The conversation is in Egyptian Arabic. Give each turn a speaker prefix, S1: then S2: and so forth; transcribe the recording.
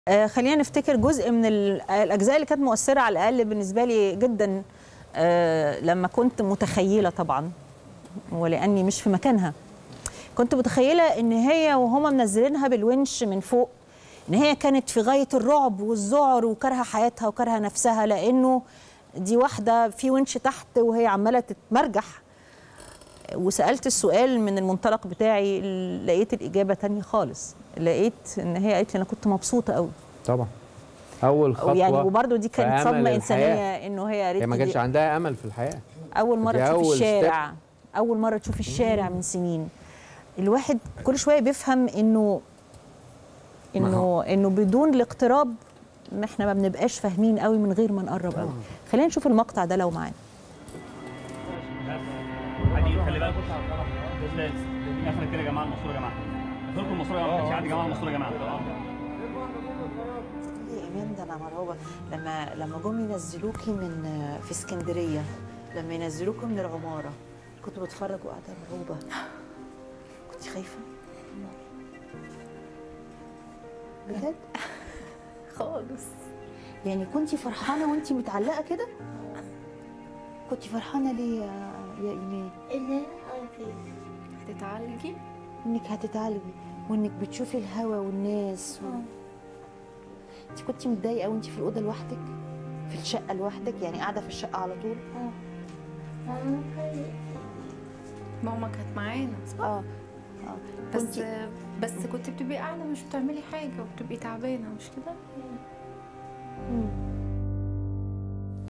S1: آه، خلينا نفتكر جزء من ال- الاجزاء اللي كانت مؤثره على الاقل بالنسبه لي جدا آه، لما كنت متخيله طبعا ولاني مش في مكانها كنت متخيله ان هي وهما منزلينها بالونش من فوق ان هي كانت في غايه الرعب والذعر وكارهه حياتها وكارهه نفسها لانه دي واحده في ونش تحت وهي عماله تتمرجح وسالت السؤال من المنطلق بتاعي لقيت الاجابه تانية خالص لقيت ان هي قالت لي انا كنت مبسوطه قوي
S2: طبعا اول خطوه
S1: يعني وبرده دي
S2: في
S1: كانت
S2: أمل
S1: صدمه
S2: الحياة.
S1: انسانيه انه هي
S2: هي
S1: قالت
S2: ما
S1: لي
S2: كانش
S1: دي
S2: عندها امل في الحياه
S1: اول مره
S2: دي
S1: تشوف
S2: أول
S1: الشارع اول مره تشوف الشارع من سنين الواحد كل شويه بيفهم انه
S2: ما
S1: انه انه بدون الاقتراب ما احنا ما بنبقاش فاهمين قوي من غير ما نقرب قوي خلينا نشوف المقطع ده لو معانا
S3: عادي خلي بالك استاذ اخر كده يا جماعه الماسوره يا جماعه اخركم الماسوره يا جماعه ما كانش عندي جماعه الماسوره يا جماعه
S1: يا ايمان ده انا مرعوبه لما لما جم ينزلوكي من في اسكندريه لما ينزلوكي من العماره كنت بتفرج وقاعده مرعوبه كنت خايفه بجد
S4: خالص
S1: يعني كنت فرحانه وانت متعلقه كده كنت فرحانه ليه يا يا ايمان
S4: اللي هتتعالجي
S1: انك هتتعالجي وانك بتشوفي الهوا والناس و... انت كنت متضايقه وانت في الاوضه لوحدك في الشقه لوحدك يعني قاعده في الشقه على طول
S4: ماما كانت معانا
S1: اه اه
S4: بس
S1: كنتي-
S4: بس كنت بتبقي قاعده مش بتعملي حاجه وبتبقي تعبانه مش كده
S1: مم.